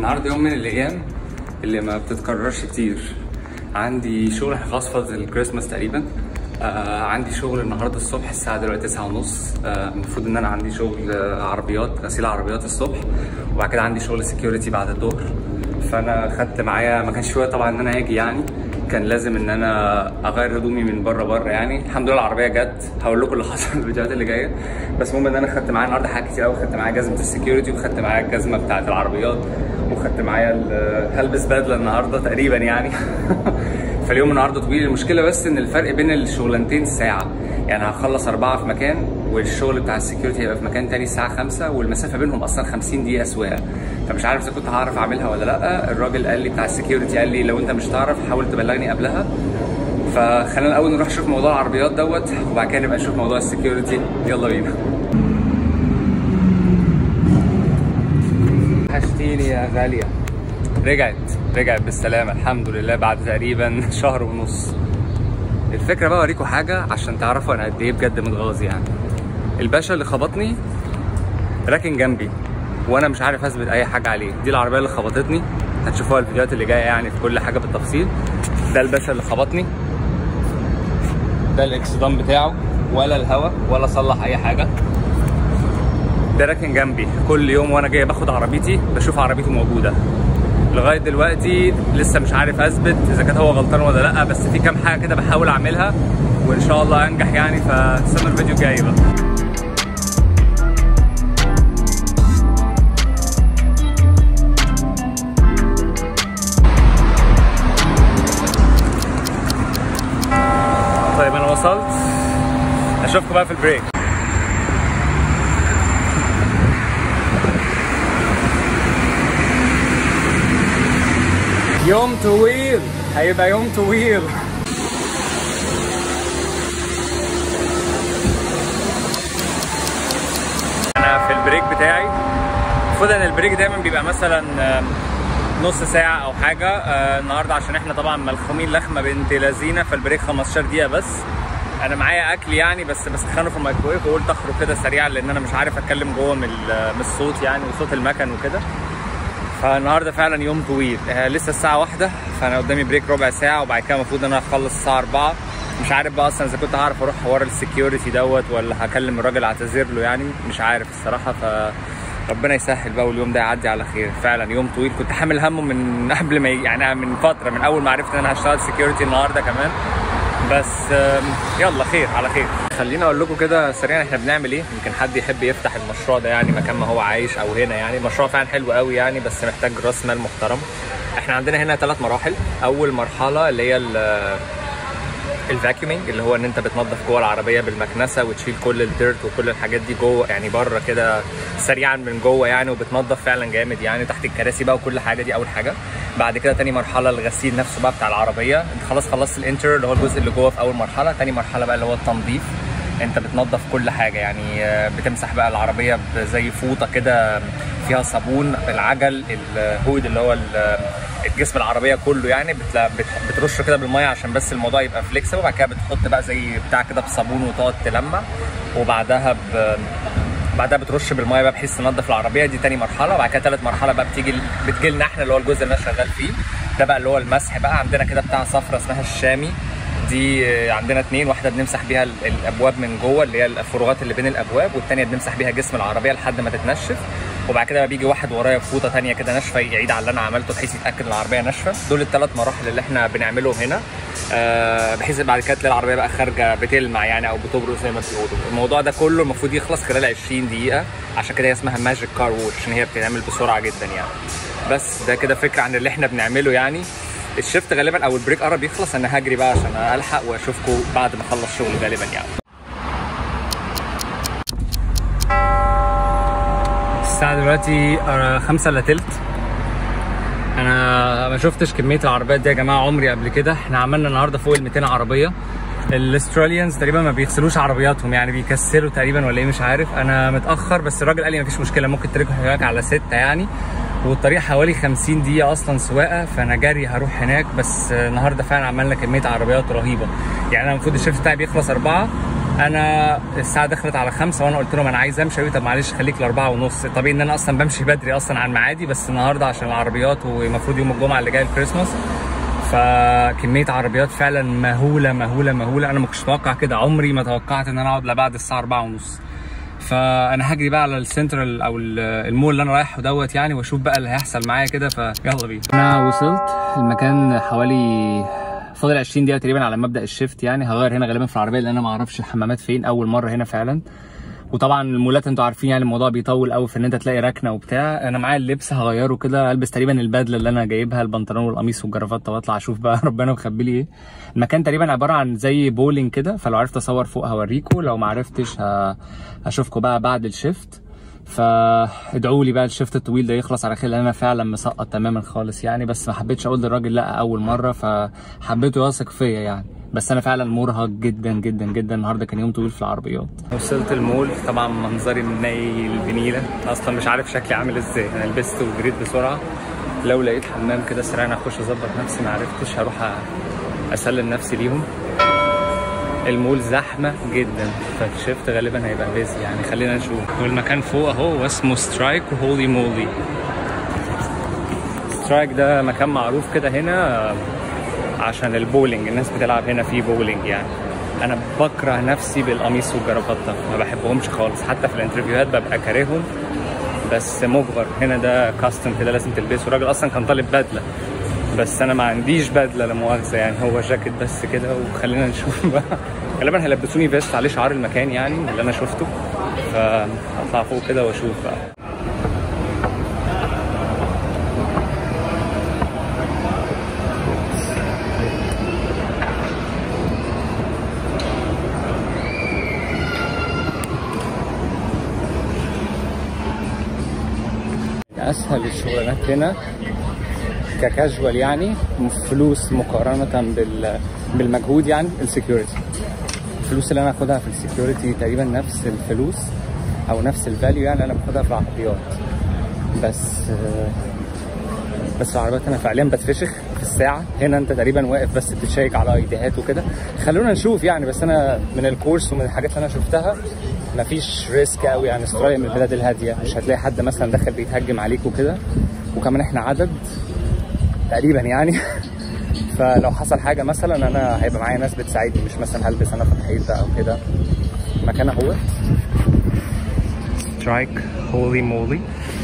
النهارده يوم من الايام اللي ما بتتكررش كتير عندي شغل احنا خلاص فاضل الكريسماس تقريبا آه عندي شغل النهارده الصبح الساعه دلوقتي تسعة ونص آه المفروض ان انا عندي شغل آه، عربيات غسيل عربيات الصبح وبعد كده عندي شغل سكيورتي بعد الظهر فانا خدت معايا ما كانش في وقت طبعا ان انا اجي يعني كان لازم ان انا اغير هدومي من بره بره يعني الحمد لله العربيه جت هقول لكم اللي حصل في الفيديوهات اللي جايه بس المهم ان انا خدت معايا النهارده حاجات كتير قوي خدت معايا جزمه السكيورتي وخدت معايا الجزمه بتاعه العربيات وخدت معايا ال- هلبس بدله النهارده تقريبا يعني فاليوم النهارده طويل المشكله بس ان الفرق بين الشغلانتين ساعه يعني هخلص أربعة في مكان والشغل بتاع السكيورتي هيبقى في مكان تاني الساعة خمسة والمسافة بينهم أصلا 50 دقيقة سواقة فمش عارف إذا كنت هعرف أعملها ولا لأ الراجل قال لي بتاع السكيورتي قال لي لو أنت مش هتعرف حاول تبلغني قبلها فخلينا الأول نروح نشوف موضوع العربيات دوت وبعد كده نبقى نشوف موضوع السكيورتي يلا بينا وحشتيني يا غالية رجعت رجعت بالسلامة الحمد لله بعد تقريبا شهر ونص الفكرة بقى اوريكم حاجة عشان تعرفوا انا قد ايه بجد متغاظ يعني الباشا اللي خبطني راكن جنبي وانا مش عارف اثبت اي حاجة عليه دي العربية اللي خبطتني هتشوفوها الفيديوهات اللي جاية يعني في كل حاجة بالتفصيل ده الباشا اللي خبطني ده الاكسدام بتاعه ولا الهوا ولا صلح اي حاجة ده راكن جنبي كل يوم وانا جاي باخد عربيتي بشوف عربيته موجوده لغايه دلوقتي لسه مش عارف اثبت اذا كان هو غلطان ولا لا بس في كام حاجه كده بحاول اعملها وان شاء الله انجح يعني فاستنوا الفيديو الجاي بقى طيب انا وصلت اشوفكم بقى في البريك يوم طويل هيبقى يوم طويل انا في البريك بتاعي المفروض ان البريك دايما بيبقى مثلا آه، نص ساعة أو حاجة آه، النهاردة عشان احنا طبعا ملخومين لخمة بنت لذينة فالبريك 15 دقيقة بس أنا معايا أكل يعني بس بسخنه في الميكرويف وقلت أخرج كده سريعا لأن أنا مش عارف أتكلم جوه من ال- من الصوت يعني وصوت المكن وكده فالنهارده فعلا يوم طويل آه لسه الساعة واحدة فأنا قدامي بريك ربع ساعة وبعد كده المفروض إن أنا أخلص الساعة 4 مش عارف بقى أصلا إذا كنت هعرف أروح حوار السكيورتي دوت ولا هكلم الراجل أعتذر له يعني مش عارف الصراحة ف ربنا يسهل بقى واليوم ده يعدي على خير فعلا يوم طويل كنت حامل همه من قبل ما ي- يعني من فترة من أول ما عرفت إن أنا هشتغل سكيورتي النهارده كمان بس آم، يلا خير على خير خليني اقول لكم كده سريعا احنا بنعمل ايه يمكن حد يحب يفتح المشروع ده يعني مكان ما هو عايش او هنا يعني المشروع فعلا حلو قوي يعني بس محتاج راس مال محترم احنا عندنا هنا ثلاث مراحل اول مرحله اللي هي ال- الفاكيومينج اللي هو ان انت بتنظف جوه العربيه بالمكنسه وتشيل كل الديرت وكل الحاجات دي جوه يعني بره كده سريعا من جوه يعني وبتنظف فعلا جامد يعني تحت الكراسي بقى وكل حاجه دي اول حاجه بعد كده تاني مرحله الغسيل نفسه بقى بتاع العربيه انت خلاص خلصت الانتر اللي هو الجزء اللي جوه في اول مرحله تاني مرحله بقى اللي هو التنظيف انت بتنظف كل حاجه يعني آه، بتمسح بقى العربيه زي فوطه كده فيها صابون العجل الهود اللي هو ال- الجسم العربيه كله يعني بتلا بت- بترشه كده بالميه عشان بس الموضوع يبقى فليكسبل وبعد كده بتحط بقى زي بتاع كده بصابون وتقعد تلمع وبعدها ب بعدها بترش بالميه بقى بحيث تنظف العربيه دي تاني مرحله وبعد كده تالت مرحله بقى بتيجي بتجي لنا احنا اللي هو الجزء اللي انا شغال فيه ده بقى اللي هو المسح بقى عندنا كده بتاع صفرة اسمها الشامي دي آه، عندنا اتنين واحده بنمسح بيها ال- الابواب من جوه اللي هي الفروغات اللي بين الابواب والتانيه بنمسح بيها جسم العربيه لحد ما تتنشف وبعد كده بقى بيجي واحد ورايا بفوطه تانية كده ناشفه يعيد على اللي انا عملته بحيث يتاكد ان العربيه ناشفه دول الثلاث مراحل اللي احنا بنعملهم هنا آه بحيث بعد كده تلاقي العربيه بقى خارجه بتلمع يعني او بتبرق زي ما بيقولوا الموضوع ده كله المفروض يخلص خلال 20 دقيقه عشان كده هي اسمها ماجيك كار ووش عشان هي بتتعمل بسرعه جدا يعني بس ده كده فكره عن اللي احنا بنعمله يعني الشيفت غالبا او البريك قرب يخلص انا هجري بقى عشان الحق واشوفكم بعد ما اخلص شغل غالبا يعني الساعة دلوقتي آه، خمسة الا تلت انا ما شفتش كمية العربيات دي يا جماعة عمري قبل كده احنا عملنا النهاردة فوق ال 200 عربية الاستراليانز تقريبا ما بيغسلوش عربياتهم يعني بيكسلوا تقريبا ولا ايه مش عارف انا متاخر بس الراجل قال لي مفيش مشكله ممكن تركوا هناك على ستة يعني والطريق حوالي 50 دقيقه اصلا سواقه فانا جري هروح هناك بس النهارده فعلا عملنا كميه عربيات رهيبه يعني انا المفروض الشيفت بتاعي بيخلص أربعة انا الساعه دخلت على خمسة وانا قلت لهم انا عايز امشي قالوا لي طب معلش خليك لاربعة ونص طبيعي ان انا اصلا بمشي بدري اصلا عن ميعادي بس النهارده عشان العربيات والمفروض يوم الجمعه اللي جاي الكريسماس فكميه عربيات فعلا مهوله مهوله مهوله انا ما كنتش متوقع كده عمري ما توقعت ان انا اقعد لبعد الساعه 4 ونص فانا هجري بقى على السنترال او ال- المول اللي انا رايحه دوت يعني واشوف بقى اللي هيحصل معايا كده فيلا بينا انا وصلت المكان حوالي فاضل 20 دقيقه تقريبا على مبدا الشيفت يعني هغير هنا غالبا في العربيه لان انا ما اعرفش الحمامات فين اول مره هنا فعلا وطبعا المولات انتوا عارفين يعني الموضوع بيطول قوي في ان انت تلاقي ركنه وبتاع انا معايا اللبس هغيره كده البس تقريبا البدله اللي انا جايبها البنطلون والقميص والجرافته واطلع اشوف بقى ربنا مخبي لي ايه المكان تقريبا عباره عن زي بولينج كده فلو عرفت اصور فوق هوريكم لو ما عرفتش ه... هشوفكم بقى بعد الشيفت فادعوا لي بقى الشيفت الطويل ده يخلص على خير لان انا فعلا مسقط تماما خالص يعني بس ما حبيتش اقول للراجل لا اول مره فحبيته يثق فيا يعني بس انا فعلا مرهق جدا جدا جدا النهارده كان يوم طويل في العربيات وصلت المول طبعا منظري منيل بنيله اصلا مش عارف شكلي عامل ازاي انا لبست وجريت بسرعه لو لقيت حمام كده سريع اخش اظبط نفسي ما عرفتش هروح أ- اسلم نفسي ليهم المول زحمه جدا فالشيفت غالبا هيبقى بيزي يعني خلينا نشوف والمكان فوق اهو واسمه سترايك وهولي مولي سترايك ده مكان معروف كده هنا عشان البولينج الناس بتلعب هنا في بولينج يعني انا بكره نفسي بالقميص والجرافطه ما بحبهمش خالص حتى في الانترفيوهات ببقى كارههم بس مجبر هنا ده كاستم كده لازم تلبسه الراجل اصلا كان طالب بدله بس انا ما عنديش بدله لا مؤاخذه يعني هو جاكيت بس كده وخلينا نشوف بقى غالبا هيلبسوني فيست عليه شعار المكان يعني اللي انا شفته فاطلع فوق كده واشوف بقى اسهل الشغلانات هنا ككاجوال يعني فلوس مقارنه بال بالمجهود يعني السكيورتي الفلوس اللي انا اخدها في السكيورتي تقريبا نفس الفلوس او نفس الفاليو يعني انا باخدها في العربيات بس بس العربيات انا فعليا بتفشخ في الساعه هنا انت تقريبا واقف بس بتشيك على ايديهات وكده خلونا نشوف يعني بس انا من الكورس ومن الحاجات اللي انا شفتها مفيش ريسك قوي يعني استراليا من البلاد الهاديه مش هتلاقي حد مثلا داخل بيتهجم عليك وكده وكمان احنا عدد تقريبا يعني فلو حصل حاجه مثلا انا هيبقى معايا ناس بتساعدني مش مثلا هلبس انا في الحيط او كده مكان اهو سترايك هولي مولي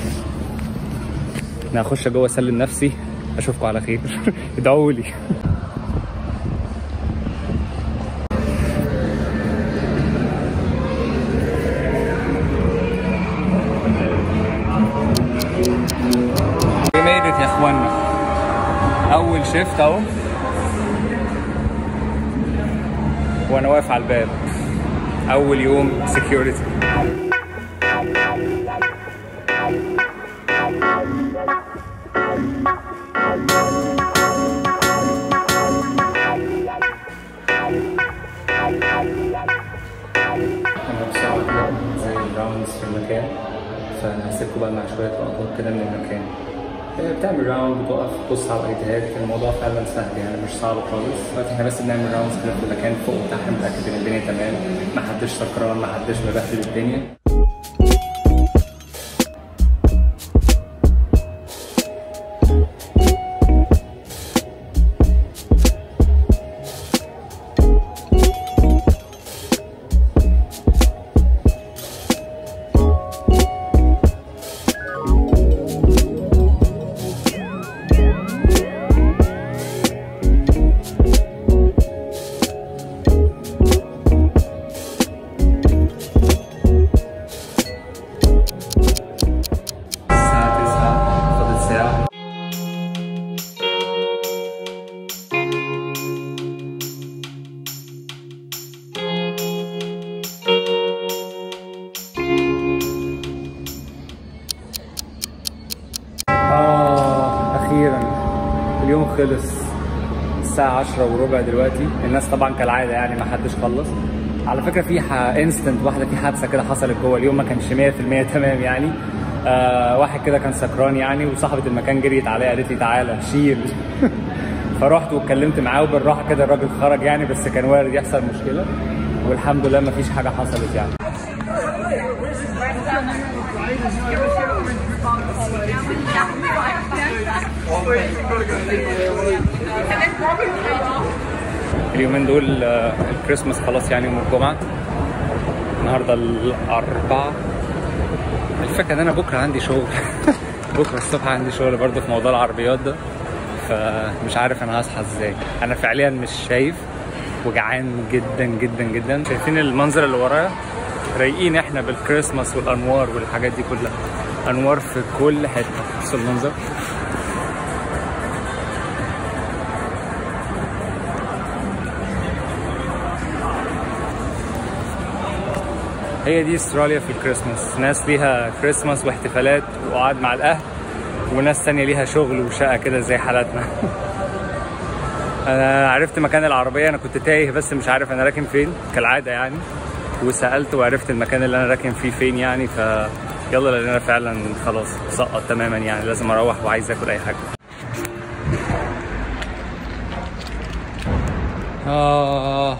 انا هخش جوه اسلم نفسي اشوفكم على خير ادعوا لي We made it يا اخوانا اول شيفت اهو وانا واقف على الباب اول يوم سكيورتي انا بسرعه كده زي الراوندز في المكان فهسيبكم بقى مع شويه لقطات كده من المكان هي بتعمل راوند بتقف تبص على الايديهات الموضوع فعلا سهل يعني مش صعب خالص دلوقتي احنا بس بنعمل راوندز كده في المكان فوق وتحت متاكد ان الدنيا تمام ما حدش سكران ما حدش مبهدل الدنيا الساعة 9 فاضل ساعة آه أخيرا اليوم خلص الساعة 10 وربع دلوقتي الناس طبعا كالعادة يعني ما حدش خلص على فكرة في انستنت واحدة في حادثة كده حصلت جوه اليوم ما كانش 100% تمام يعني آه واحد كده كان سكران يعني وصاحبة المكان جريت عليا قالت لي تعالى شيل فرحت واتكلمت معاه وبالراحة كده الراجل خرج يعني بس كان وارد يحصل مشكلة والحمد لله مفيش حاجه حصلت يعني اليومين دول آه، الكريسماس خلاص يعني يوم الجمعة النهارده الأربعاء الفكرة إن أنا بكرة عندي شغل بكرة الصبح عندي شغل برضه في موضوع العربيات ده فمش عارف أنا هصحى إزاي أنا فعليا مش شايف وجعان جدا جدا جدا شايفين المنظر اللي ورايا رايقين احنا بالكريسماس والانوار والحاجات دي كلها انوار في كل حته بصوا المنظر هي دي استراليا في الكريسماس ناس ليها كريسماس واحتفالات وقعد مع الاهل وناس تانية ليها شغل وشقة كده زي حالاتنا انا عرفت مكان العربية انا كنت تايه بس مش عارف انا راكن فين كالعادة يعني وسألت وعرفت المكان اللي انا راكن فيه فين يعني ف يلا لان انا فعلا خلاص سقط تماما يعني لازم اروح وعايز اكل اي حاجة آه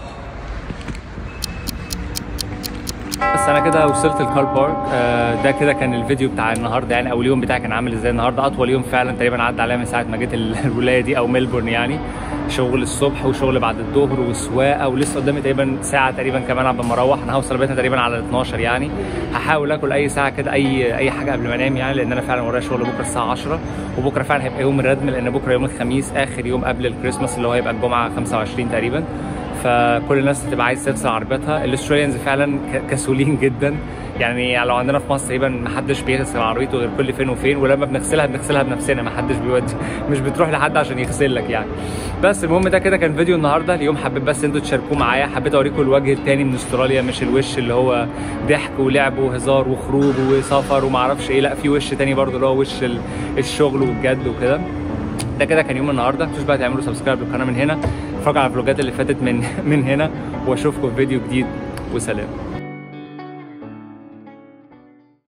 بس انا كده وصلت الكار بارك آه ده كده كان الفيديو بتاع النهارده يعني او اليوم بتاعي كان عامل ازاي النهارده اطول يوم فعلا تقريبا عدى عليا من ساعه ما جيت ال- الولايه دي او ميلبورن يعني شغل الصبح وشغل بعد الظهر وسواقه ولسه قدامي تقريبا ساعه تقريبا كمان قبل ما اروح انا هوصل بيتنا تقريبا على 12 يعني هحاول اكل اي ساعه كده اي اي حاجه قبل ما انام يعني لان انا فعلا ورايا شغل بكره الساعه 10 وبكره فعلا هيبقى يوم الردم لان بكره يوم الخميس اخر يوم قبل الكريسماس اللي هو هيبقى الجمعه 25 تقريبا فكل الناس هتبقى عايز تغسل عربيتها الاستراليانز فعلا ك- كسولين جدا يعني لو عندنا في مصر تقريبا ما حدش بيغسل عربيته غير كل فين وفين ولما بنغسلها بنغسلها بنفسنا ما حدش بيودي مش بتروح لحد عشان يغسل لك يعني بس المهم ده كده كان فيديو النهارده اليوم حبيت بس انتوا تشاركوه معايا حبيت اوريكم الوجه التاني من استراليا مش الوش اللي هو ضحك ولعب وهزار وخروج وسفر وما اعرفش ايه لا في وش تاني برضه اللي هو وش ال- الشغل والجد وكده ده كده كان يوم النهارده مش بقى تعملوا سبسكرايب للقناه من هنا اتفرجوا على الفلوجات اللي فاتت من من هنا واشوفكم في فيديو جديد وسلام